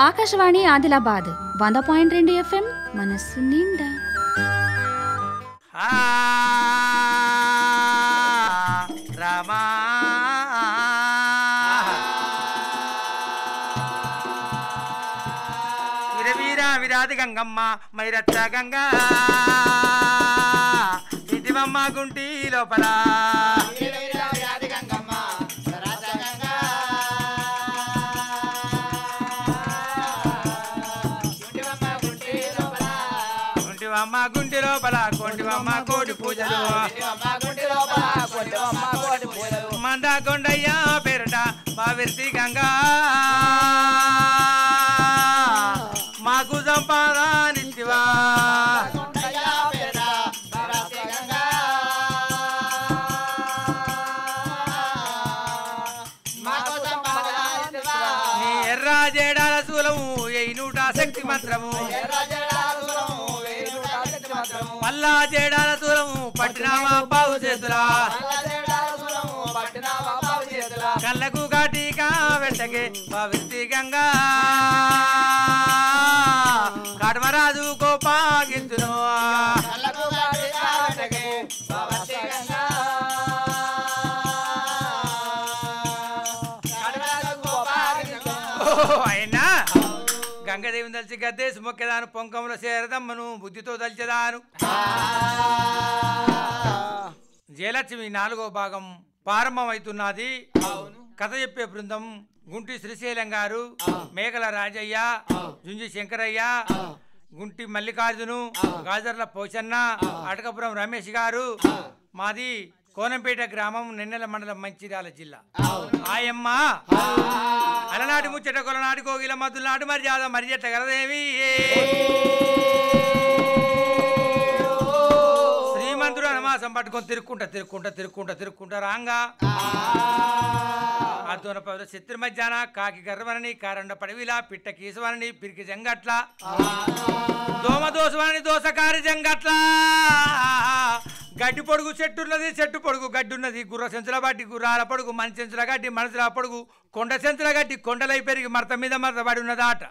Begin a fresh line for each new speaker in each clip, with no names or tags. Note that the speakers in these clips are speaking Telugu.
ఆకాశవాణి ఆదిలాబాద్ వంద పాయింట్ రెండు ఎఫ్ఎం మనస్సు నిండా
ఆ, రామా విరవీర విరాది గంగమ్మ మైరచ్చ గంగా ఇదివమ్మ గుంటి లోపల గుంటివమ్మ గుంటి లోపల కొంటివమ్మ కోటి పూజలు మంద కొండయ్య పేరట బావిర్తి గంగా మాకు సంపాదనిచ్చివా నీ ఎర్ర జేడాల శూలము ఎయి నూట శక్తి మంత్రము పల్లా జేడాల శూలము పట్టినామా బావు చేతులా కళ్ళకు కాటికా వెంటకే పవిత్రి గంగా కడమరాజు కోపాగించును అయినా గంగదేవిని తలిచి గద్దే సుమొక్కెదాను పొంకముల చేరదమ్మను బుద్ధితో తలిచెదాను జయలక్ష్మి నాలుగో భాగం ప్రారంభమవుతున్నది కథ చెప్పే బృందం గుంటి శ్రీశైలం గారు మేకల రాజయ్య జుంజి శంకరయ్య గుంటి మల్లికార్జును గాజర్ల పోచన్న అటకపురం రమేష్ గారు మాది కోనంపేట గ్రామం నిన్నెల మండలం మంచిర్యాల జిల్లా ఆయమ్మ అలనాటి ముచ్చట కొలనాటి కోగిల మధులనాటి మర్యాద మర్యాద గలదేవి శ్రీమంతుడు అనమాసం పట్టుకొని తిరుక్కుంటా తిరుక్కుంటా తిరుక్కుంటా తిరుక్కుంటా రాంగా అదోన పదల చిత్ర మధ్యాహ్న కాకి గర్వనని కారండ పడవిలా పిట్ట కీసవనని పిరికి జంగట్ల దోమ దోసవనని దోసకారి జంగట్ల గడ్డి పొడుగు చెట్టు ఉన్నది చెట్టు పొడుగు గడ్డి ఉన్నది గుర్ర సెంచుల బట్టి గుర్రాల పొడుగు మన సెంచుల గడ్డి మనసుల పొడుగు కొండ సెంచుల గడ్డి కొండలై పెరిగి మరత మీద మరత పడి ఉన్నదాట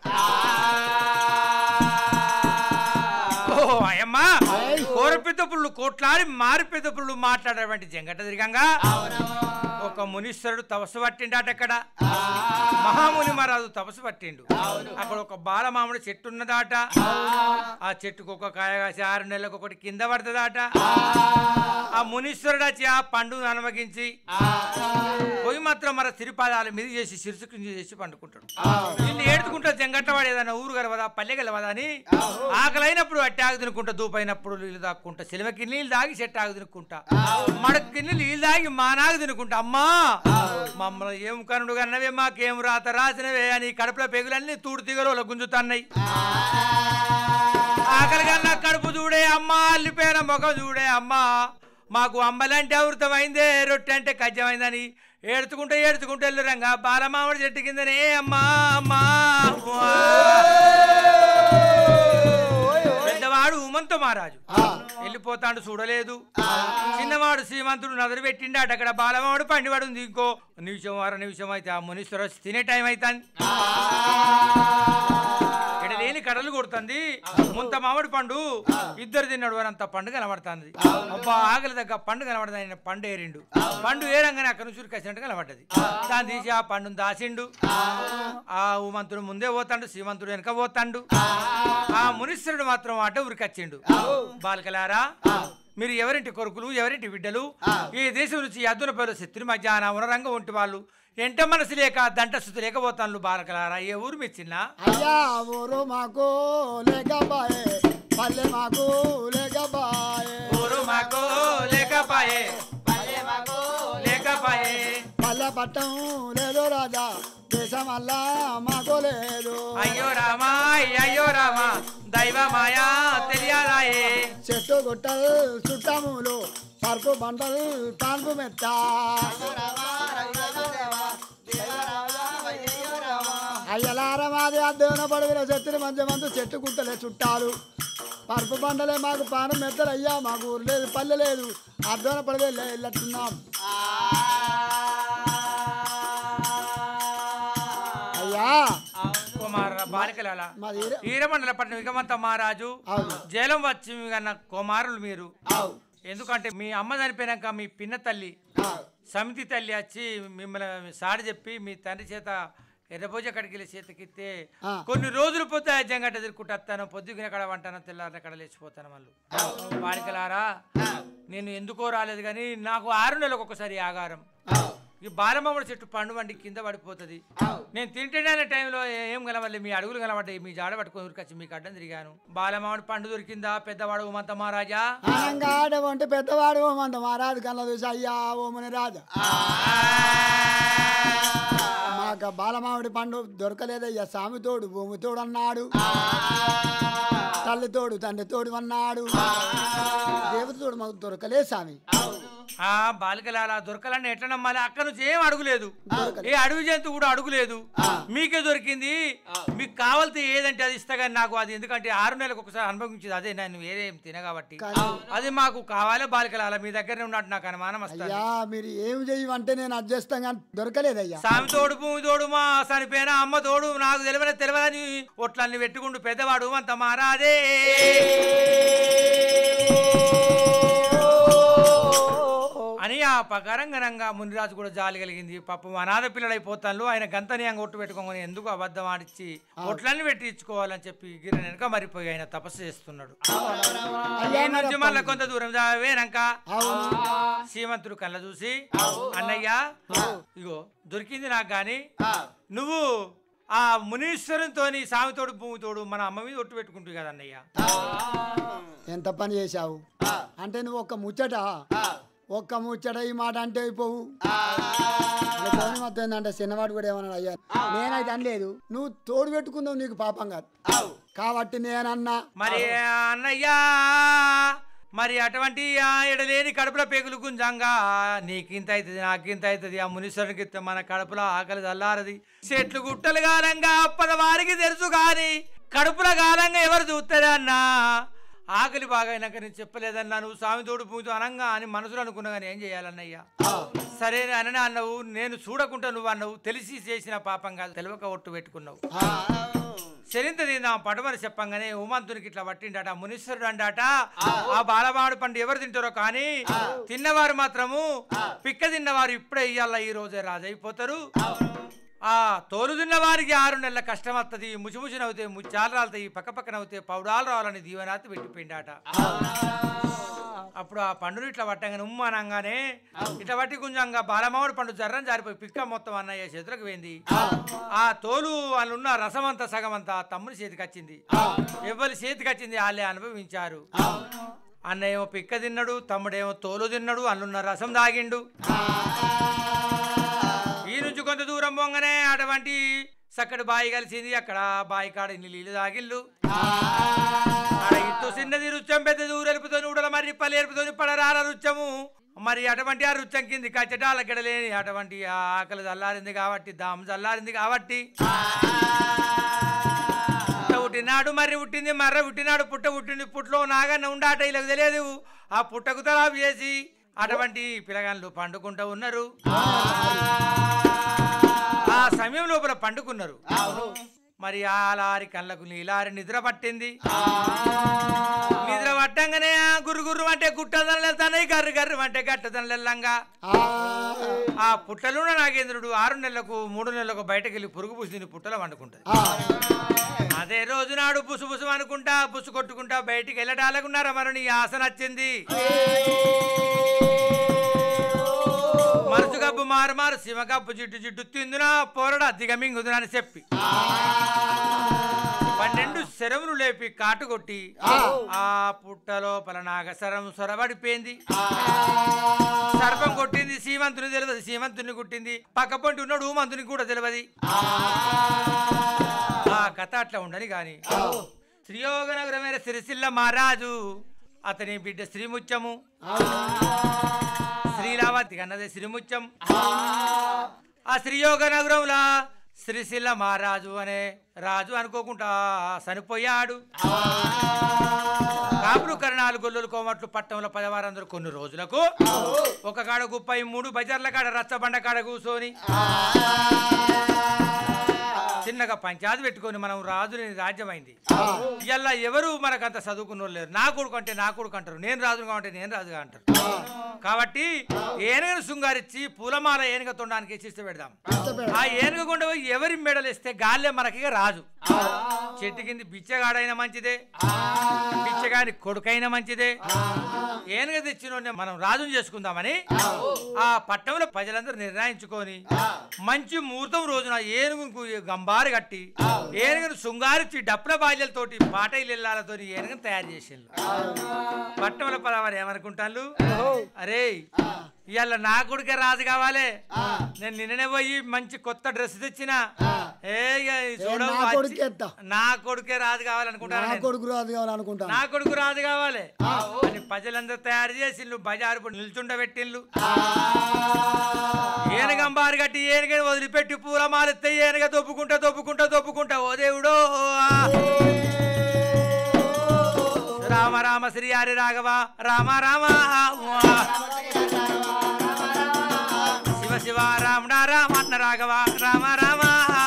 ఓ అయ్యమ్మా కోర పెద్ద పుళ్ళు కోట్లాడి మారి పెద్ద పుళ్ళు మాట్లాడేటువంటి జంగట తిరిగంగా ఒక మునీశ్వరుడు తపస్సు పట్టిండట అక్కడ మహాముని మహారాజు తపస్సు పట్టిండు అక్కడ ఒక బాలమామిడి చెట్టు ఉన్నదాట ఆ చెట్టుకు ఒక కాయ కాసి ఆరు నెలలకు ఒకటి కింద పడుతుందాట ఆ మునీశ్వరుడు వచ్చి ఆ పండును అనుమగించి పొయ్యి మాత్రం మన సిరిపాదాల మీద చేసి సిరుసు కింద చేసి పండుకుంటాడు వీళ్ళు ఏడుకుంటా జంగట్టవాడు ఏదైనా ఊరు గలవదా పల్లె గలవదా అని ఆకలైనప్పుడు అట్టి ఆగు తినుకుంటా దూపైనప్పుడు నీళ్ళు దాక్కుంటా సిలవకి నీళ్ళు దాగి చెట్టు ఆగు తినుకుంటా మడక్కి నీళ్ళు దాగి మానాగు తినుకుంటా అమ్మా మమ్మల్ని ఏం కనుడు కన్నవే మాకేం రాత రాసినవే అని కడుపులో పెగులన్నీ తూడు తీగలో గుంజుతున్నాయి ఆకలి కన్నా కడుపు చూడే అమ్మా అల్లిపోయిన ముఖం చూడే అమ్మా మాకు అంబలంటే అమృతమైందే రొట్టె అంటే కజ్జమైందని ఏడుచుకుంటే ఏడుచుకుంటే వెళ్ళురంగా బాలమామిడి చెట్టు కిందనే అమ్మా అమ్మా అమ్మా. పెద్దవాడు ఉమంత మహారాజు వెళ్ళిపోతాడు చూడలేదు చిన్నవాడు శ్రీమంతుడు నదురు పెట్టిండాడు అక్కడ బాలమాడు పండివాడు ఉంది ఇంకో నిమిషం అర నిమిషం అయితే ఆ మునీశ్వర వచ్చి తినే టైం అవుతుంది ఇక్కడ లేని కడలు కొడుతుంది ముంత మామిడి పండు ఇద్దరు తిన్నాడు వారంత పండు కనబడుతుంది అబ్బా ఆకలి దగ్గర పండు కనబడదు ఆయన పండు ఏరిండు పండు ఏరంగానే అక్కడ నుంచి ఉరికేసినట్టు కనబడ్డది దాన్ని తీసి ఆ పండును దాసిండు ఆ ఉమంతుడు ముందే పోతాడు శ్రీమంతుడు వెనక పోతాడు ఆ మునీశ్వరుడు మాత్రం అట ఉరికొచ్చిండు బాలకలారా మీరు ఎవరింటి కొడుకులు ఎవరింటి బిడ్డలు ఈ దేశం నుంచి అద్దున పేరు శత్రు మధ్యాహ్న ఉనరంగ ఒంటి వాళ్ళు ఎంట మనసు లేక దంట శుద్ధి లేకపోతాను బాలకలారా ఏ ఊరు మీ చిన్న
అయ్యా ఊరు మాకు లేకబాయే పల్లె మాకు లేకబాయే
ఊరు మాకు లేకపాయే లేకపాయే
పల్లె పట్టం లేదు రాజా దేశం అల్లా మాకు లేదు
అయ్యో రామా అయ్యో రామా దైవ మాయా తెలియాలాయే
చెట్టు గుట్టలు చుట్టములు పరుపు బండలు పాన్పు మెత్త అయ్యలార మాది అద్దెన పడుగుల చెట్టుని మంచి మంది చెట్టు గుట్టలే చుట్టాలు పరుపు బండలే మాకు పానం మెత్తలు అయ్యా మాకు ఊరు లేదు పల్లె లేదు అద్దెన పడితే వెళ్ళట్టున్నాం అయ్యా
కుమార బాలికలాల
మాది ఈర-
ఈరమండల పట్నం విగమంత మహారాజు
అవును.
జైలం వచ్చి కన్న కుమారులు మీరు
ఆవు.
ఎందుకంటే మీ అమ్మ చనిపోయినాక మీ పిన్న తల్లి
ఆవు.
సమితి తల్లి వచ్చి మిమ్మల్ని సాడి చెప్పి మీ తండ్రి చేత ఎర్రభోజ కడికి వెళ్ళి చేతకిస్తే
ఆ.
కొన్ని రోజులు పోతే జంగట ఎదుర్కొంటాను పొద్దుగిన కడ వంటాను తెల్లారిన కడ లేచిపోతాను మళ్ళీ బాలికలారా నేను ఎందుకో రాలేదు కానీ నాకు ఆరు నెలలకు ఒకసారి ఆగారం ఈ బాలమామిడి చెట్టు పండు వండి కింద పడిపోతుంది నేను తింటేనే టైంలో ఏం కలవాలి మీ అడుగులు కలబడ్డాయి మీ జాడ పట్టుకొని ఉరికొచ్చి మీకు అడ్డం తిరిగాను బాలమామిడి పండు దొరికిందా పెద్దవాడు మంత మహారాజా
ఆనంగా ఆడవంటే పెద్దవాడు ఓమంత మహారాజు కళ్ళ చూసి అయ్యా ఓమని రాజా మాకు బాలమావిడి పండు దొరకలేదయ్యా స్వామి తోడు భూమి తోడు అన్నాడు తల్లి తోడు తండ్రి తోడు అన్నాడు దేవత తోడు మాకు దొరకలేదు స్వామి
ఆ బాలికలాల దొరకాలని ఎట్లా నమ్మాలి అక్కడ నుంచి ఏం అడుగులేదు ఏ అడవి జంతువు కూడా అడుగులేదు మీకే దొరికింది మీకు కావాల్సి ఏదంటే అది ఇస్తా కానీ నాకు అది ఎందుకంటే ఆరు నెలలకు ఒకసారి అనుభవించేది అదే నేను వేరే ఏం తిన కాబట్టి
కానీ
అది మాకు కావాలి బాలికలాల మీ దగ్గరనే ఉన్నట్టు నాకు అనుమానం వస్తుంది
అయ్యా మీరు ఏం చెయ్యమంటే నేను అది చేస్తాను కానీ దొరకలేదయ్యా
సామి తోడు భూమి తోడు మా చనిపోయిన అమ్మ తోడు నాకు తెలియని తెలియదని ఒట్లన్నీ పెట్టుకుంటూ పెద్దవాడు అంత మారాదే అని ఆ పకరంగనంగా మునిరాజు కూడా జాలి కలిగింది పాపం అనాథ పిల్లలైపోతాను ఆయన గంతనీయంగా ఒట్టు పెట్టుకోమని ఎందుకు అబద్ధం ఆడిచ్చి ఒట్లన్నీ పెట్టించుకోవాలని చెప్పి గిరి వెనక మరిపోయి ఆయన తపస్సు చేస్తున్నాడు
అయ్యా
ఈ నుంచి మళ్ళీ కొంత దూరం వేనాక
అవును
శ్రీమంతుడు కళ్ళ చూసి అన్నయ్య ఇగో దొరికింది నాకు గాని నువ్వు ఆ మునీశ్వరునితో సామితోడు భూమితోడు మన అమ్మ మీద ఒట్టు పెట్టుకుంటుంది కదా అన్నయ్య
ఎంత పని చేశావు అంటే నువ్వు ఒక్క ముచ్చట ఒక్క ముచ్చట ఈ మాట అంటే అయిపోవు తోని మొత్తం ఏంటంటే చిన్నవాడు కూడా ఏమన్నా అయ్యా నేనైతే అనలేదు నువ్వు తోడు పెట్టుకుందావు నీకు పాపం కాదు కాబట్టి నేనన్నా
మరి ఆ అన్నయ్య మరి అటువంటి ఆ ఎడలేని కడుపుల పేగులు గుంజంగా నీకింత అవుతుంది నాకింత అవుతుంది ఆ మునీశ్వరునికి ఇస్తే మన కడుపులో ఆకలి చల్లారది చెట్లు గుట్టలు గాలంగా అప్పద వారికి తెలుసు కానీ కడుపుల గాలంగా ఎవరు చూస్తారా అన్నా ఆకలి బాగా అయినాక నేను చెప్పలేదన్నా నువ్వు స్వామి తోడు పూజ అనంగా అని మనసులో అనుకున్నా కానీ ఏం చేయాలన్నయ్యా సరే అననే అన్నావు నేను చూడకుండా నువ్వు అన్నావు తెలిసి చేసిన పాపం కాదు తెలియక ఒట్టు పెట్టుకున్నావు చరింత తిందాం పడమని చెప్పంగానే ఉమంతునికి ఇట్లా పట్టిండట మునీశ్వరుడు అండట ఆ బాలబాడు పండు ఎవరు తింటారో కానీ తిన్నవారు మాత్రము పిక్క తిన్నవారు ఇప్పుడే ఇయ్యాల ఈ రోజే రాజైపోతారు ఆ తోలు తిన్న వారికి ఆరు నెలల కష్టం వస్తుంది ముచిముచి నవ్వుతే ముచ్చాలు రాలుతాయి పక్క పక్కన అవుతే పౌడాలు రావాలని దీవనాథ్ పెట్టిపోయిండట అప్పుడు ఆ పండుని ఇట్లా పట్టంగానే ఉమ్మ అనగానే ఇట్లా పట్టి కొంచెంగా బాలమామిడి పండు జర్రం జారిపోయి పిక్క మొత్తం అన్నయ్య చేతులకు పోయింది ఆ తోలు వాళ్ళు ఉన్న రసం అంతా సగం అంతా తమ్ముని చేతికి వచ్చింది ఎవరి చేతికి వచ్చింది వాళ్ళే అనుభవించారు అన్నయ్యేమో పిక్క తిన్నాడు తమ్ముడేమో తోలు తిన్నాడు అన్నున్న రసం తాగిండు ఈ నుంచి కొంత దూరం పోగానే అటువంటి చక్కటి బాయి కలిసింది అక్కడ బాయి కాడ ఇన్ని నీళ్ళు తాగిళ్ళు ఆడ ఇత్తు చిన్నది రుచ్చం పెద్దది ఊరెలుపుతోని ఉడల మరి పల్లెలుపుతోని పడరాల రుచ్చము మరి అటువంటి ఆ రుచ్చం కింది కచ్చటాల గిడలేని అటువంటి ఆ ఆకలి చల్లారింది కాబట్టి దాము చల్లారింది కాబట్టి పుట్ట పుట్టినాడు మర్రి పుట్టింది మర్ర పుట్టినాడు పుట్ట పుట్టింది పుట్లో నాగన్న ఉండాట ఇలా తెలియదు ఆ పుట్టకు తలాపు చేసి అటువంటి పిల్లగాళ్ళు పండుకుంటూ ఉన్నారు ఆ సమయం లోపల పండుకున్నారు మరి ఆ లారి కళ్ళకు నీలారి నిద్ర పట్టింది నిద్ర పట్టంగానే ఆ గురు గుర్రు అంటే గుట్టదనలెళ్తాయి గర్రు గర్రు అంటే గట్టదనలెల్లంగా ఆ పుట్టలున్న నాగేంద్రుడు ఆరు నెలలకు మూడు నెలలకు బయటకు వెళ్ళి పురుగు పూసి పుట్టలో వండుకుంటాడు అదే రోజు నాడు పుసు పుసు అనుకుంటా పుసు కొట్టుకుంటా బయటికి వెళ్ళటాలకున్నారా మరి నీ ఆశ నచ్చింది మనసు కబ్బు మారు మారు శివ కబ్బు జిడ్డు జిడ్డు తిందునా పోరడా దిగమింగుదునా అని చెప్పి పన్నెండు శరములు లేపి కాటు కొట్టి ఆ పుట్ట లోపల నాగసరం సొరబడిపోయింది సర్పం కొట్టింది సీమంతుని తెలియదు సీమంతుని కుట్టింది పక్క పొంటి ఉన్నాడు ఊమంతుని కూడా తెలియదు ఆ కథ అట్లా ఉండని గాని శ్రీయోగనగరమైన సిరిసిల్ల మహారాజు అతని బిడ్డ శ్రీముత్యము శ్రీలావతి కన్నది శ్రీముత్యం ఆ శ్రీయోగ నగరంలో శ్రీశిల్ల మహారాజు అనే రాజు అనుకోకుండా చనిపోయాడు కాపులు కరణాలు గొల్లులు కోమట్లు పట్టణంలో పదవారందరూ కొన్ని రోజులకు ఒక కాడ గుప్పై మూడు బజార్ల కాడ రచ్చబండ కాడ కూర్చొని చిన్నగా పంచాయతీ పెట్టుకొని మనం రాజుని రాజ్యమైంది ఇలా ఎవరు మనకు అంత చదువుకున్న లేరు నా కొడుకు అంటే నా కొడుకు అంటారు నేను రాజుగా అంటే నేను రాజుగా అంటారు కాబట్టి ఏనుగను శృంగారిచ్చి పూలమాల ఏనుగ తొండానికి ఇచ్చిస్తే పెడదాం ఆ ఏనుగ గుండ పోయి ఎవరి మెడలు ఇస్తే గాల్లే మనకి ఇక రాజు చెట్టు కింది బిచ్చగాడైనా మంచిదే బిచ్చగాని కొడుకైనా మంచిదే ఏనుగ తెచ్చిన మనం రాజుని చేసుకుందామని ఆ పట్టణంలో ప్రజలందరూ నిర్ణయించుకొని మంచి ముహూర్తం రోజున ఏనుగుకు గంబారు కట్టి ఏనుగును శృంగారిచ్చి డప్పుల బాల్యలతోటి పాటైలు ఇళ్ళాలతో ఏనుగును తయారు చేసిండ్రు పట్టణంలో పదవారు ఏమనుకుంటాను అరే ఇవాళ నా కొడుకే రాజు కావాలి నేను నిన్ననే పోయి మంచి కొత్త డ్రెస్ తెచ్చిన ఏ ఇక చూడవు
నా
వచ్చి-
కొడుకే ఎత్తా.
నా కొడుకే రాజు కావాలనుకుంటాను
నా
నేను.
కొడుకు రాదు కావాలనుకుంటాను
నా కొడుకు రాజు కావాలి అని ప్రజలందరూ తయారు చేసిండ్రు బజారు ఇప్పుడు నిల్చుండబెట్టిండ్రు ఏనుగంబారు కట్టి ఏనుగని వదిలిపెట్టి పూల మాలెత్తే ఏనుగ దొప్పుకుంటా దొప్పుకుంటా దొప్పుకుంటా ఓ దేవుడో రామ రామ శ్రీ హరి రాఘవ రామ రామ శివ శివ రామ రామ అన్న రాఘవ రామ రామ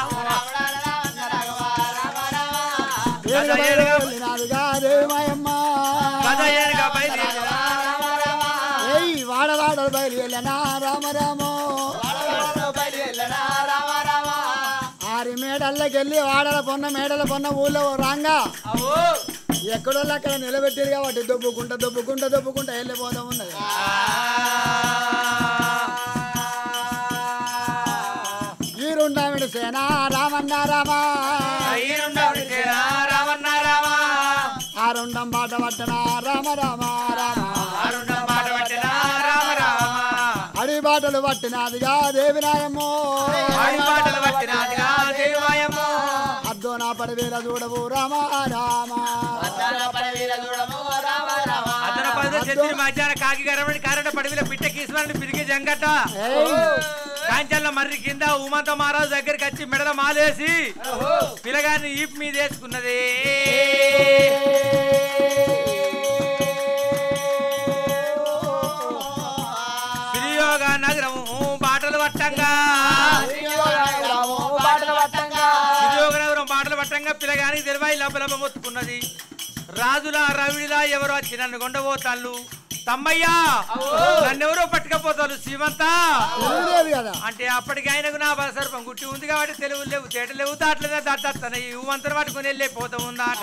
కథ ఏనుగ
నాదుగా దేవాయమ్మ
కథ ఏనుగ బయలుదేరిన
ఏయ్ వాడ వాడ బయలునా రామ రామో ఆరి మేడల్లోకెళ్ళి వాడల పొన్న మేడల పొన్న ఊళ్ళో రాంగా ఎక్కడో అక్కడ నిలబెట్టారు కాబట్టి దొబ్బుకుంటా దొబ్బుకుంటా దొబ్బుకుంటా వెళ్ళిపోతా ఉన్నది ఈరుండామిడి సేన రామన్న రామా
రామన్న రామ
ఆరుండం బాట పట్టణ రామ రామ రామ
అరుణ మాట పట్టిన రామ రామ
అడి బాటలు పట్టినదిగా దేవినాయమ్మో
ఆడి పాటలు పట్టినదిగా దేవాయము
అద్దో నా పడివేల చూడవు రామ రామ
అతను పది చెత్తిని మధ్యాహ్నం కాకి గరమని కారట పడివిల పిట్ట కీసుమని పిరిగి జంగట కాంచల్ల మర్రి కింద ఉమంత మహారాజు దగ్గరికి వచ్చి మెడల మాలేసి పిల్లగాన్ని ఈప్ మీద వేసుకున్నది శ్రీయోగ నగరం బాటలు పట్టంగా శ్రీయోగ నగరం బాటలు పట్టంగా పిల్లగానికి తెలివాయి లబ్బలబ్బ మొత్తుకున్నది రాజులా రవిడిలా ఎవరో వచ్చి నన్ను కొండబోతాళ్ళు తమ్మయ్యా నన్నెవరో పట్టుకపోతారు శ్రీమంతా
తెలియలేదు కదా
అంటే అప్పటికి ఆయనకు నా బలసర్పం గుట్టి ఉంది కాబట్టి తెలుగు లేవు తేట లేవు దాట్లేదా దాటాను ఈ ఊమంతరం పట్టుకుని వెళ్ళే పోతా ఉందాట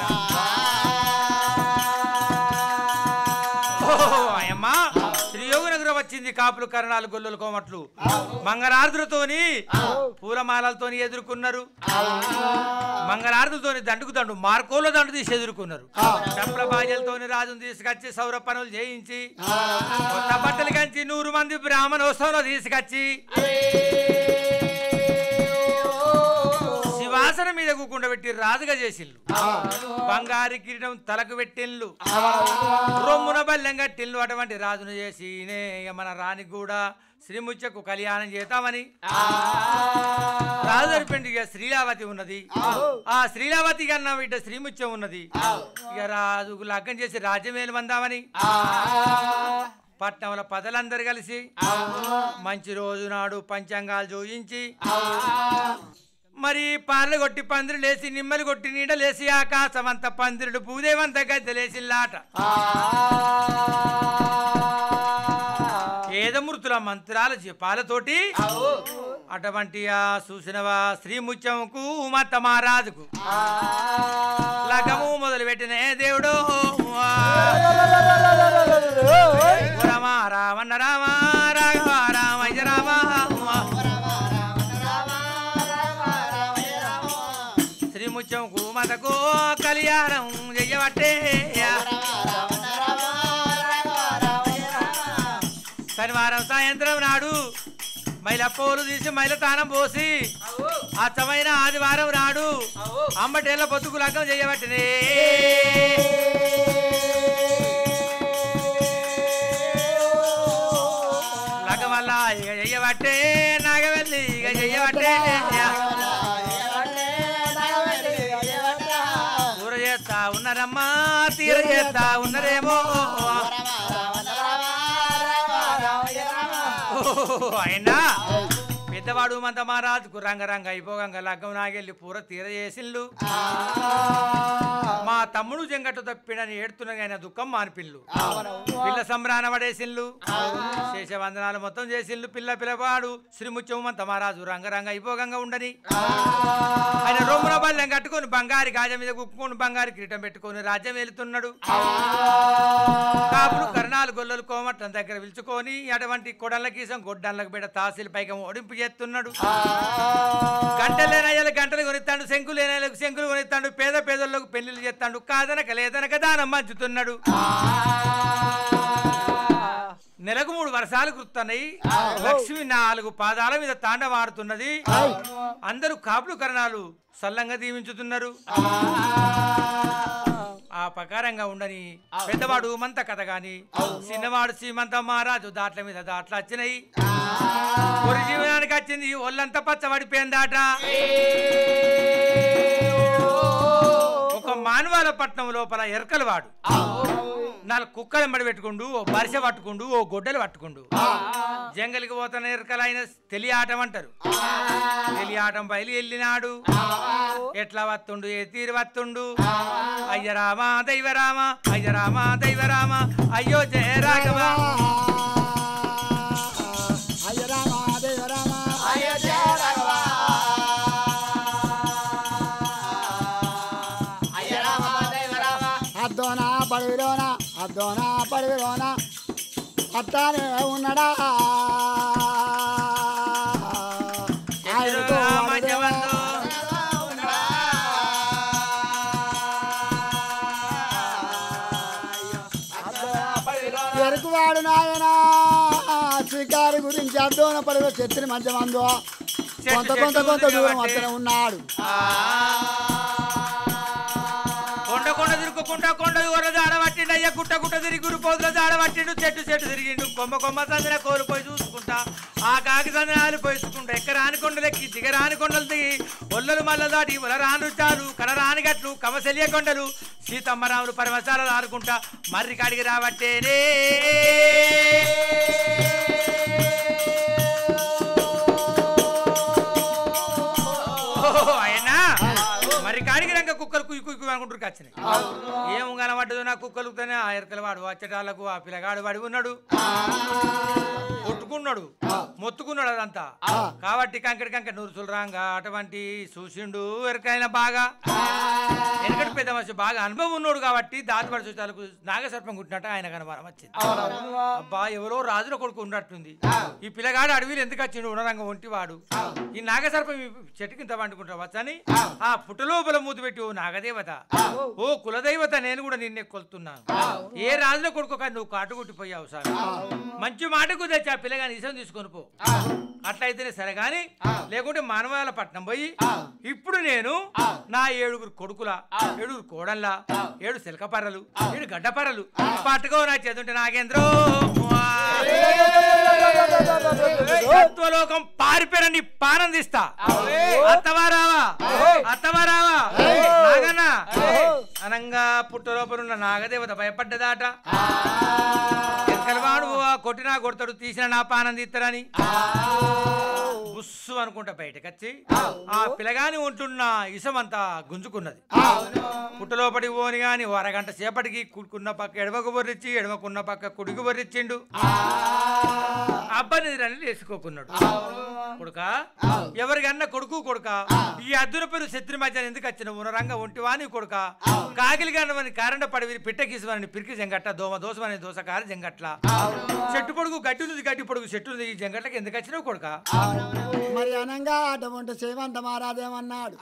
అమ్మా శ్రీయోగనగరం వచ్చింది కాపులు కరణాలు గొల్లులు కోమట్లు మంగళార్దులతోని పూలమాలలతోని ఎదుర్కొన్నారు మంగళార్దులతోని దండుకు దండు మార్కోల దండు తీసి ఎదుర్కొన్నారు డప్పుల బాజలతోని రాజును తీసుకొచ్చి సౌర పనులు చేయించి కొత్త బట్టలు కంచి నూరు మంది బ్రాహ్మణోత్సవంలో తీసుకొచ్చి శివాసన మీద కూకుండా పెట్టి రాజుగా చేసిల్లు బంగారు కిరీటం తలకు పెట్టిల్లు రొమ్మున బల్లెం కట్టిల్లు అటువంటి రాజును చేసి నే ఇక మన రాణి కూడా శ్రీముచ్చకు కళ్యాణం చేద్దామని రాజు జరిపిండి ఇక శ్రీలావతి ఉన్నది ఆ శ్రీలావతి కన్నా బిడ్డ శ్రీముత్యం ఉన్నది ఇక రాజుకు లగ్గం చేసి రాజ్యమేలు మందామని పట్నంలో పదలందరూ కలిసి మంచి రోజు నాడు పంచాంగాలు జోయించి మరి పార్లు కొట్టి పందిరు లేసి నిమ్మలు కొట్టి నీడ లేసి ఆకాశమంత పందిరుడు భూదేవంత గద్దెలేసిల్లాట ఏదమృతుల మంత్రాల జపాలతోటి అటువంటి ఆ చూసినవా శ్రీముత్యంకు ఉమత్త మహారాజుకు లగము మొదలు పెట్టిన దేవుడు రామ రామన్న రామ రాఘవ రామయ్య రామ శ్రీముత్యంకు మతకు కళ్యాణం చెయ్యబట్టే శనివారం సాయంత్రం నాడు మైల పోలు తీసి మైల తానం పోసి అచ్చమైన ఆదివారం నాడు అమ్మటేళ్ళ బతుకు లగ్గం చేయబట్టినే లగ్గం వల్ల ఇక చెయ్యబట్టే నాగవెల్లి ఇక చెయ్యబట్టే కూర చేస్తా ఉన్నారమ్మా తీర చేస్తా ఉన్నారేమో ఓ, అయినా పెద్దవాడు మంత మహారాజుకు రంగరంగ అయిపోగంగ లగ్గం నాగెళ్ళి పూర తీర చేసిళ్ళు మా తమ్ముడు జంగట్టు తప్పిడని ఏడుతున్నది ఆయన దుఃఖం మానిపిల్లు పిల్ల సంబ్రాన పడేసిళ్ళు శేషవందనాలు మొత్తం చేసిళ్ళు పిల్ల పిల్లవాడు శ్రీముత్యం మంత మహారాజు రంగరంగ అయిపోగంగా ఉండని ఆయన రొమ్మున బల్లెం కట్టుకొని బంగారు గాజ మీద కుక్కుని బంగారు కిరీటం పెట్టుకొని రాజ్యం వెళుతున్నాడు కాపులు కరణాలు గొల్లలు కోమట్లం దగ్గర పిలుచుకొని అటువంటి కొడళ్ళ కీసం గొడ్డళ్ళకు బిడ్డ తాసిల పైకి ఓడింపు చేస్తున్నాడు గంటలేనయ్యలు గంటలు కొనిస్తాడు శంకులేనయ్యలకు శంకులు కొనిస్తాడు పేద పేదలకు పెళ్లిళ్ళు చేస్తాడు కాదనక లేదనక దానం మంచుతున్నాడు నెలకు మూడు వర్షాలు కురుతున్నాయి లక్ష్మి నాలుగు పాదాల మీద తాండవాడుతున్నది అందరూ కాపులు కరణాలు సల్లంగా దీవించుతున్నారు ఆ ప్రకారంగా ఉండని పెద్దవాడు మంత కథ గాని చిన్నవాడు సీమంత మహారాజు దాట్ల మీద దాట్ల వచ్చినాయి పొరి జీవనానికి వచ్చింది ఒళ్ళంతా పచ్చబడిపోయిందాట ఒక మానవాల పట్నం లోపల ఎరకలు వాడు నాలుగు కుక్కలు ఎంబడి పెట్టుకుండు ఓ బరిసె పట్టుకుండు ఓ గొడ్డలు పట్టుకుండు జంగలికి పోతున్న ఎరకలు ఆయన తెలియాటం అంటారు తెలియాటం బయలు వెళ్ళినాడు ఎట్లా వత్తుండు ఏ తీరు వత్తుండు అయ్య రామ దైవ రామ అయ్య రామ దైవ రామ అయ్యో జయ రాఘవ
అయ్య రామ దేవ రామ అద్దోనా పడివిలోన అద్దోనా పడివిలోన అత్తానే ఉన్నడా ఆయనకు వాడుదేవా.
రామజవంతో
ఎరుకువాడు నాయన శ్రీకారి గురించి అద్దోన పడివ చెత్తిని మధ్య మందు కొంత కొంత కొంత దూరం అతను ఉన్నాడు
కొండ కొండ తిరుగుకుంటా కొండ ఊర జాడ పట్టిండు అయ్యా గుట్ట గుట్ట తిరిగి గురుపోతుల జాడ పట్టిండు చెట్టు చెట్టు తిరిగిండు కొమ్మ కొమ్మ సందిన కోల్పోయి చూసుకుంటా ఆ కాకి సందినాలు పోసుకుంటా ఎక్కరాని కొండలు ఎక్కి దిగరాని కొండలు దిగి ఒల్లలు మల్ల దాటి ఉలరాని రుచాలు కడరాని గట్లు కమసెలియ కొండలు సీతమ్మరాములు పరమశాలలు ఆడుకుంటా మర్రి కాడికి రాబట్టేనే ఓహో, అయ్యన్నా మరి కాడికి రంగ కుక్కలు కుయ్యి కుయ్యి అనుకుంటారు వచ్చినాయి ఏం కనబడ్డదు నా కుక్కలు ఆ ఎరకల వాడు వచ్చేటాళ్ళకు ఆ పిల్లగాడు వాడి ఉన్నాడు కొట్టుకున్నాడు మొత్తుకున్నాడు అదంతా కాబట్టి కంకడి కంకడి నూరుసులు రాంగా అటువంటి చూసిండు ఎరకైనా బాగా ఎనకటి పెద్ద మనిషి బాగా అనుభవం ఉన్నాడు కాబట్టి దాతిపడి చూసాలకు నాగసర్పం కుట్టినట్టు ఆయన కనబరం వచ్చింది అబ్బా ఎవరో రాజుల కొడుకు ఉన్నట్టుంది ఈ పిల్లగాడు అడవిలో ఎందుకు వచ్చిండు ఉన్నరంగం ఒంటివాడు ఈ నాగసర్పం ఈ చెట్టుకి ఇంత వండుకుంటా వచ్చని ఆ పుట్టలోపల మూతి పెట్టి ఓ నాగదేవత ఓ కులదైవత నేను కూడా నిన్నే కొలుతున్నాను ఏ రాజుల కొడుకు కాదు నువ్వు కాటు కొట్టిపోయావు సార్ మంచి మాటకు తెచ్చి ఆ పిల్లగాని ఇసం తీసుకొని పో అట్లయితేనే సరే గాని లేకుంటే మానవాల పట్నం పోయి ఇప్పుడు నేను నా ఏడుగురు కొడుకుల ఏడుగురు కోడళ్ళ ఏడు సిలకపర్రలు ఏడు గడ్డపర్రలు పట్టుకో నా చేతుంటే నాగేంద్రో తత్వలోకం పారిపోయిన పానందిస్తా అత్తవారావా అత్తవారావా నాగన్న అనంగా పుట్టలోపలున్న నాగదేవత భయపడ్డదాట ఎక్కడవాడు కొట్టినా కొడతాడు తీసిన నా పానం తీస్తారని బుస్సు అనుకుంటా బయటకు వచ్చి ఆ పిల్లగాని ఉంటున్న ఇసమంతా గుంజుకున్నది పుట్టలోపటి పోని గాని ఓ అరగంట సేపటికి కుడుకున్న పక్క ఎడమకు బొర్రిచ్చి ఎడమకున్న పక్క కుడికి బొర్రిచ్చిండు అబ్బాయి నిద్రని వేసుకోకున్నాడు కొడుక ఎవరికన్నా కొడుకు కొడుక ఈ అద్దుల పేరు శత్రు మధ్యాహ్నం ఎందుకు వచ్చిన ఉన్నరంగా ఒంటివాని కొడుక కాకిలి గన్నమని కారండ పడవి పిట్టకీసువని పిరికి జంగట్ల దోమ దోసమని దోసకార జంగట్ల చెట్టు పొడుగు గట్టి ఉంది గట్టి పొడుగు చెట్టు ఉంది ఈ జంగట్లకి ఎందుకు వచ్చినావు కొడుక
మరి అనంగా అటువంటి సేవంత మహారాజేమన్నాడు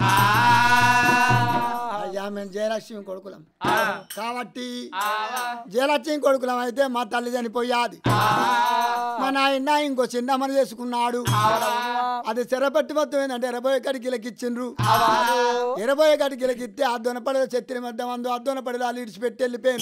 అయ్యా మేము జయలక్ష్మి కొడుకులం కాబట్టి జయలక్ష్మి కొడుకులం అయితే మా తల్లి చనిపోయాది మా నాయన ఇంకో చిన్నమ్మని చేసుకున్నాడు అది చెరపట్టి మొత్తం ఏంటంటే ఇరవై ఒకటి గిలకిచ్చిండ్రు ఇరవై ఒకటి గిలకిస్తే ఆ దొనపడి చెత్తిని మధ్య మందు ఆ దొనపడి వాళ్ళు ఇడిచిపెట్టి వెళ్ళిపోయాను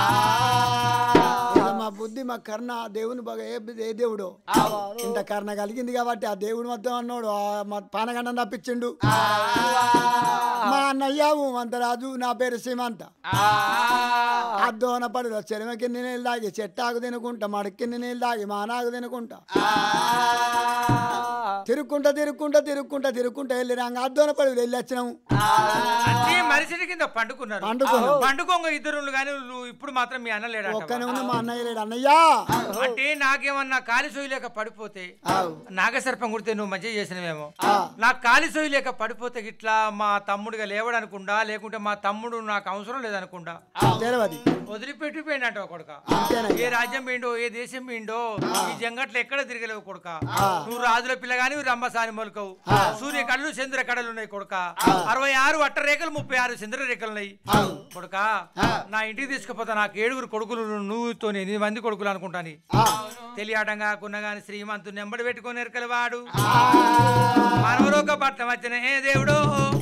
ఇక మా బుద్ధి మా కర్ణ ఆ దేవుని బాగా ఏ ఏ దేవుడు ఇంత కర్ణ కలిగింది కాబట్టి ఆ దేవుడు మొత్తం అన్నాడు ఆ మా పానగండం తప్పించిండు మా అన్నయ్యావు మంతరాజు నా పేరు సీమంత అద్దోన పడు చెరుమ కింద నీళ్ళు తాగి చెట్టాకు తినుకుంటా మడి కింద నీళ్ళు తాగి మానాకు తినుకుంటా తిరుక్కుంటా తిరుక్కుంటా తిరుక్కుంటా తిరుక్కుంటా వెళ్ళినాక అద్దోన పడి వెళ్ళి వచ్చినాము
అన్ని మనిషిని కింద పండుకున్నారు
పండుకున్నాం.
పండుకోంగ ఇద్దరు కానీ నువ్వు ఇప్పుడు మాత్రం మీ అన్న లేడా
ఒక్కనే ఉన్న మా అన్నయ్య లేడు అన్నయ్యా
అంటే నాకేమన్నా కాలి సోయి లేక పడిపోతే
ఆవు.
నాగసర్పం కుడితే నువ్వు మంచిగా చేసినవేమో
ఆ.
నాకు కాలి సోయి లేక పడిపోతే ఇట్లా మా తమ్ముడిగా లేవడనుకుండా లేకుంటే మా తమ్ముడు నాకు అవసరం లేదనుకుండా
తెలవది
వదిలిపెట్టిపోయిందంట కొడుక
అంతేనా
ఏ రాజ్యం పోయిండో ఏ దేశం పోయిండో ఈ జంగట్లో ఎక్కడ తిరగలేవు కొడుక నువ్వు రాజుల పిల్లగాని రంబసాని మొలకవు సూర్య కళ్ళు చంద్ర కడలు ఉన్నాయి కొడుక అరవై ఆరు అట్ట రేఖలు ముప్పై ఆరు చంద్ర రేఖలు ఉన్నాయి కొడుక నా ఇంటికి తీసుకుపోతా నాకు ఏడుగురు కొడుకులు నువ్వుతో ఎనిమిది మంది కొడుకులు అనుకుంటాని తెలియటంగా కున్నగాని శ్రీమంతుని నెంబడి పెట్టుకొని ఎరకల వాడు మనవలోక పట్నం వచ్చిన ఏ దేవుడు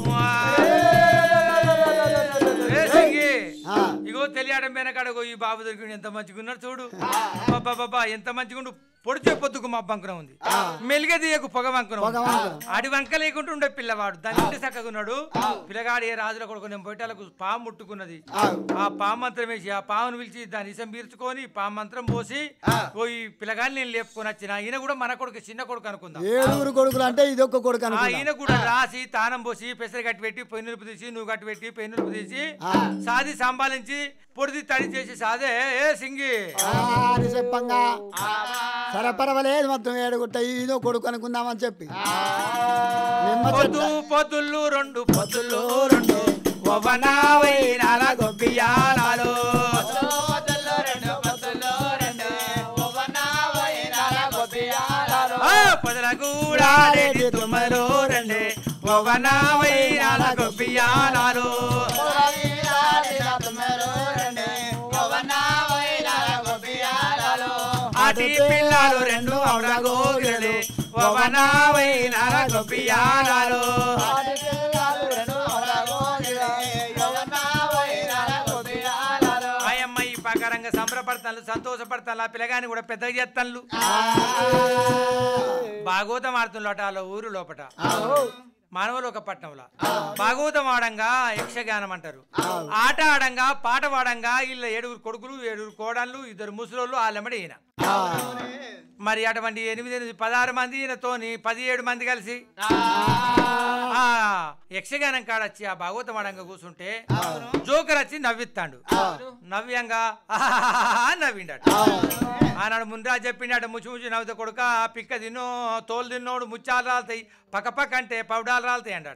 ఏ సింగి
ఆ.
ఇగో తెలియడం వెనకాడగో ఈ బాబు దొరికి ఎంత మంచిగా ఉన్నాడు చూడు బాబా ఎంత మంచిగా ఉండు పొడిచే పొద్దుకు మా బంకరం ఉంది మెలిగే తీయకు పొగ వంకరం
పొగ వంకరం.
ఆడి వంక లేకుండా ఉండే పిల్లవాడు దాని ఇంటి చక్కగా ఉన్నాడు పిల్లగాడు ఏ రాజుల కొడుకు నేను బయటలకు పాము ముట్టుకున్నది ఆ పాము మంత్రం వేసి ఆ పామును పిలిచి దాని ఇసం పీల్చుకొని పాము మంత్రం పోసి ఓ ఈ పిల్లగాని నేను లేపుకొని వచ్చిన ఈయన కూడా మన కొడుకు చిన్న కొడుకు అనుకుందాం
ఏడుగురు కొడుకులు అంటే ఇది ఒక్క కొడుకు
ఆ
అనుకున్నా
ఈయన కూడా రాసి తానం పోసి పెసర కట్టి పెట్టి పెన్నులుపు తీసి నువ్వు కట్టి పెట్టి పెన్నులుపు తీసి సాది సంపాదించి పొడిది తడి చేసి సాదే ఏ సింగి
ఆ, అని చెప్పంగా సరే పర్వాలేదు మొత్తం ఏడుగుట్ట ఇదో కొడుకు అనుకుందామని చెప్పి నిమ్మ
పొద్దు
చెట్ల
పొద్దుళ్ళు రెండు పొద్దుళ్ళు రెండు ఒవనావైనాల గొబ్బియానాలు ఆ, పొదల గూడాడేటి తుమ్మలో రెండే ఒవనావైనాల గొబ్బియానాలు అటి పిల్లలు రెండు అవడగోగిరలే ఒవనావైనాల గొబ్బియానాలు ఆయమ్మ ఈ ప్రకారంగా సంబరపడతాను సంతోషపడతాను ఆ పిల్లగాని కూడా పెద్దగా చేస్తాను భాగవతం ఆడుతున్నట వాళ్ళ ఊరు లోపట మానవులు ఒక పట్టణంలో భాగవతం ఆడంగా యక్షగానం అంటారు ఆట ఆడంగా పాట పాడంగా వీళ్ళ ఏడుగురు కొడుకులు ఏడుగురు కోడళ్ళు ఇద్దరు ముసలోళ్ళు వాళ్ళెమ్మడి ఈయన మరి అటువంటి ఎనిమిది ఎనిమిది పదహారు మంది ఈయనతోని పదిహేడు మంది కలిసి ఆ యక్షగానం కాడొచ్చి ఆ భాగవతం ఆడంగా కూర్చుంటే జోకర్ వచ్చి నవ్విస్తాడు నవ్యంగా "ఆహాహాహా" నవ్విండట ఆనాడు ముందా చెప్పిండట ముచ్చి ముచ్చి నవ్వుతా కొడుక పిక్క తిన్నో తోలు తిన్నోడు ముచ్చాలు రాలుతాయి పక్క పక్క అంటే పౌడాలు రాలుతాయి అన్నాడు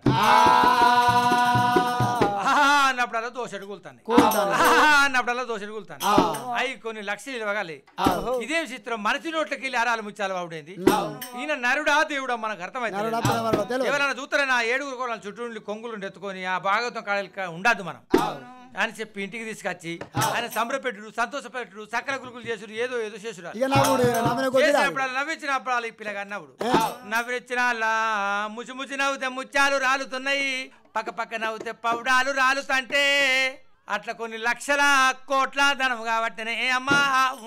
ఆహా అన్నప్పుడల్లా దోశ అడుగుతాను అన్నప్పుడల్లా దోశ అడుగుతాను అవి కొన్ని లక్షలు ఇవ్వగాలి ఇదేం చిత్రం మనిషి నోట్లకి వెళ్ళి అరాలు ముచ్చాలు బాగుండేది ఈయన నరుడా దేవుడా మనకు అర్థమైంది
నరుడా పిల్లవాడు తెలియదు.
ఎవరైనా చూస్తారని ఆ ఏడుగురు కూడా చుట్టూ ఉండి కొంగులు ఎత్తుకొని ఆ భాగవతం కాడలు ఉండదు మనం అని చెప్పి ఇంటికి తీసుకొచ్చి ఆయన సంబరపెట్టుడు సంతోషపెట్టుడు సకల గురుకులు చేసుడు ఏదో ఏదో చేసుడు
ఇక నవ్వుడు నమ్మిన కొద్ది రాదు.
చేసినప్పుడు నవ్వించినప్పుడు వాళ్ళ ఈ పిల్లగా నవ్వుడు నవ్విచ్చిన ముసి ముసి నవ్వుతే ముత్యాలు రాలుతున్నాయి పక్క పక్క నవ్వుతే పౌడాలు రాలుతంటే అట్లా కొన్ని లక్షల కోట్ల ధనం కాబట్టినే అమ్మా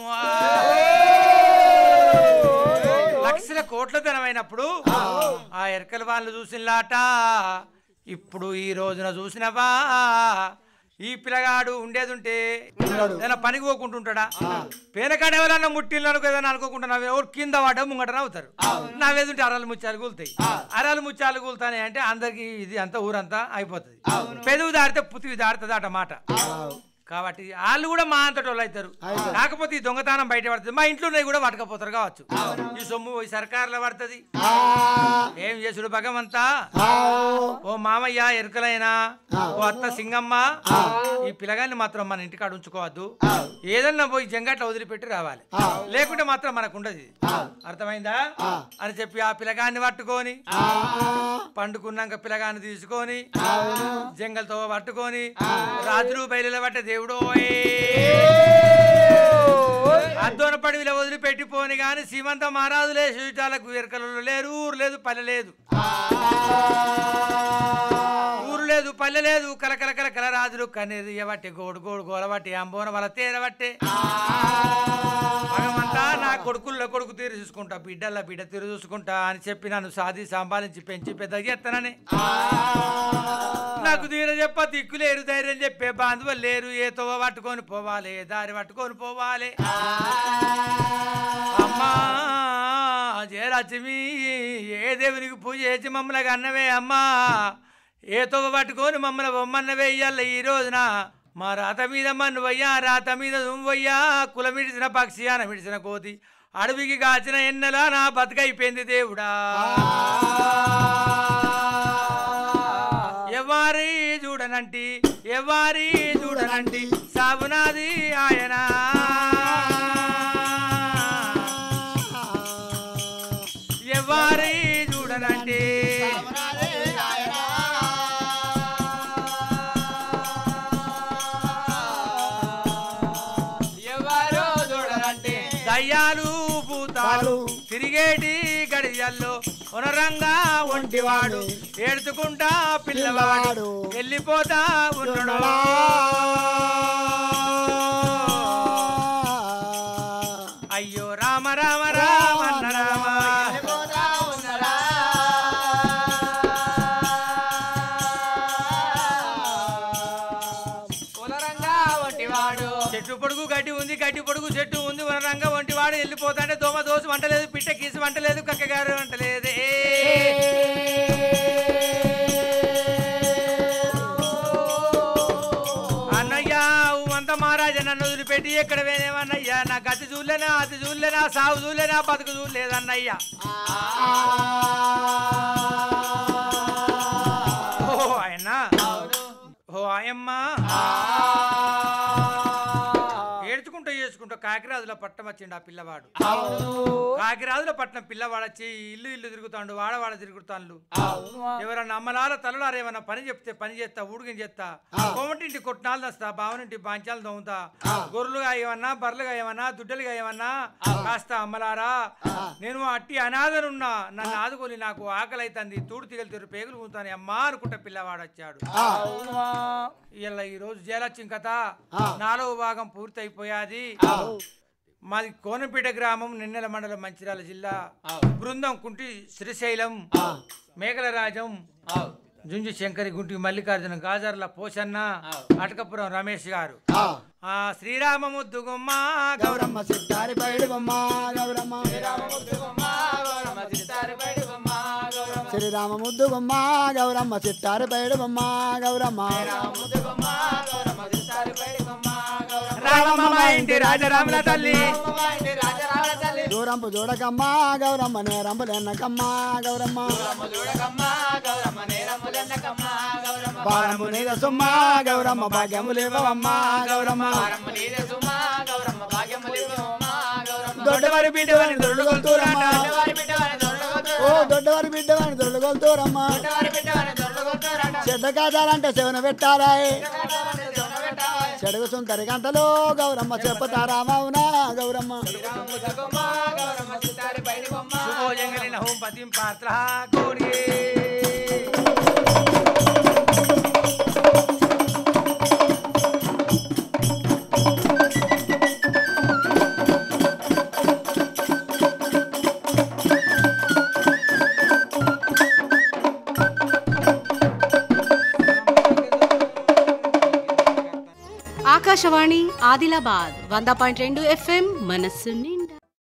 లక్షల కోట్ల ధనం అయినప్పుడు ఆ ఎరకల వాళ్ళు చూసినలాట ఇప్పుడు ఈ రోజున చూసినవా ఈ పిల్లగాడు ఉండేది ఉంటే ఏదైనా పనికి పోకుంటుంటాడా పేనకాడ ఎవరన్నా ముట్టిల్లు ఏదైనా అనుకోకుండా నవ్వు ఎవరు కింద వాడ ముంగట నవ్వుతారు నవ్వేదుంటే అరాలు ముత్యాలు కూలుతాయి అరాలు ముత్యాలు కూలుతాయి అంటే అందరికి ఇది అంతా ఊరంతా అయిపోతుంది పెదవి దాడితే పుతివి దాడుతుంది అట మాట కాబట్టి వాళ్ళు కూడా మా అంతటి వాళ్ళు అవుతారు కాకపోతే ఈ దొంగతనం బయట పడుతుంది మా ఇంట్లోనే కూడా పట్టకపోతారు కావచ్చు ఈ సొమ్ము ఈ సర్కారులో పడుతుంది
ఆ,
ఏం చేసుడు భగవంతా
ఆ,
ఓ మామయ్య ఎరుకలైనా ఓ అత్త సింగమ్మ ఈ పిల్లగాన్ని మాత్రం మన ఇంటికాడ ఉంచుకోవద్దు ఏదన్నా పోయి జంగట్ల వదిలిపెట్టి రావాలి లేకుంటే మాత్రం మనకు ఉండదు ఇది. అర్థమైందా అని చెప్పి ఆ పిల్లగాన్ని పట్టుకొని
ఆ,
పండుకున్నాక పిల్లగాన్ని తీసుకొని జంగల్తో పట్టుకొని రాత్రి బయలుల పట్ట దేవుడో అద్దోన పడివిలో వదిలిపెట్టిపోని గాని సీమంత మహారాజులే చూచాలకు ఎరకలు లేరు ఊరు లేదు పల్లె లేదు ఊరు లేదు పల్లె లేదు కలకల కలకల రాజులు కనేది ఎవట్టి గోడు గోడు గోలబట్టి అంబోన వల తేరబట్టే భగవంతా నా కొడుకుల్లో కొడుకు తీరు చూసుకుంటా బిడ్డల బిడ్డ తీరు చూసుకుంటా అని చెప్పి నన్ను సాధి సంపాదించి పెంచి పెద్ద చేస్తానని నాకు తీర చెప్ప దిక్కు లేరు ధైర్యం చెప్పే బాంధవులు లేరు ఏ తోవ పట్టుకొని పోవాలి ఏ దారి పట్టుకొని పోవాలి అమ్మా జయలక్ష్మి ఏ దేవునికి పూజ చేసి మమ్మల్ని అన్నవే అమ్మా ఏ తొవ్వ పట్టుకొని మమ్మల్ని బొమ్మన్నవే ఇయ్యాల ఈ రోజున మా రాత మీద మన్నువయ్యా రాత మీద దువ్వయ్యా కులమిడిసిన పక్షి అనమిడిసిన కోతి అడవికి కాచిన ఎన్నెలా నా బతుకైపోయింది దేవుడా ఎవ్వారి చూడనంటి ఎవ్వారి చూడనంటి సాబునాది ఆయన ఎవ్వారి చూడనంటి
ఎవరో చూడరంటే
దయ్యాలు భూతాలు
తాలు.
తిరిగేటి గడియల్లో ఉనరంగా ఒంటివాడు ఏడుచుకుంటా పిల్లవాడు
పిల్లవాడు.
వెళ్ళిపోతా ఉన్నాడు అయ్యో రామ రామ రామ అన్న రామ
పోతా ఉన్నరా కులరంగా వంటివాడు
చెట్టు పొడుగు గడ్డి ఉంది గడ్డి పొడుగు చెట్టు ఉంది ఉనరంగా ఒంటివాడు వెళ్ళిపోతాంటే దోమ దోసు వంటలేదు పిట్ట కీసి వంటలేదు కక్కగారు వంటలేదు అన్నయ్యా అంత మహారాజా నన్ను వదిలిపెట్టి ఎక్కడ వేనేమన్నయ్యా నా గతి చూడలేనా అతి చూడలేనా సాగు చూడలేనా బతుకు చూడలేదన్నయ్యా ఓ ఆయన ఓ ఆయమ్మ ఏడ్చుకుంటూ చేసుకుంటూ కాకిరాజుల పట్టం వచ్చిండు ఆ పిల్లవాడు కాకిరాజుల పట్నం పిల్లవాడు వచ్చి ఇల్లు ఇల్లు తిరుగుతాడు వాడవాడ తిరుగుతాండు ఎవరన్నా అమ్మలాల తలలారు ఏమన్నా పని చెప్తే పని చేస్తా ఊడిగిన చేస్తా కోమటింటి కొట్టినాలు తెస్తా బావనింటి బాంచాలు తోముతా గొర్రెలుగా ఏమన్నా బర్రెలుగా ఏమన్నా దుడ్డలుగా ఏమన్నా కాస్త అమ్మలారా నేను అట్టి అనాథనున్నా నన్ను ఆదుకొని నాకు ఆకలి అవుతుంది తూడు తిగలు తెరు పేగులు ఊతాను అమ్మా అనుకుంటా పిల్లవాడు వచ్చాడు ఇలా ఈ రోజు జయలక్ష్మి కథ నాలుగవ భాగం పూర్తి అయిపోయాది మాది కోనపేట గ్రామం నిన్నెల మండలం మంచిర్యాల జిల్లా బృందం కుంటి శ్రీశైలం మేకలరాజం జుంజు శంకరి గుంటి మల్లికార్జున గాజర్ల పోషన్న అటకపురం రమేష్ గారు ఆ శ్రీరామ ముద్దుగుమ్మ గౌరమ్మ
గౌరమ్మ సిట్టారి పైడి బొమ్మ గౌరమ్మ శ్రీరామ ముద్దు బొమ్మ గౌరమ్మ సిట్టారి పైడి బొమ్మ గౌరమ్మ
రామమ్మ మా ఇంటి రాజరాముల తల్లి
దూరంపు చూడకమ్మ గౌరమ్మ నేరంపు లేనకమ్మ గౌరమ్మ బారంపు నీద సుమ్మ గౌరమ్మ భాగ్యము లేవమ్మ గౌరమ్మ
దొడ్డవారి బిడ్డవని దొడ్డు కొలుతూరమ్మ
ఓ దొడ్డవారి బిడ్డవాని దొరగొలుతూరమ్మ చెడ్డ కాదాలంటే శవన పెట్టారా చెడుగు సుందరి గంటలో గౌరమ్మ చెప్పుతారా మౌనా గౌరమ్మ
శుభోజంగలిన హోం పతిం పాత్ర కోడి
ఆకాశవాణి ఆదిలాబాద్ వంద పాయింట్ రెండు ఎఫ్ఎం మనస్సు నిండా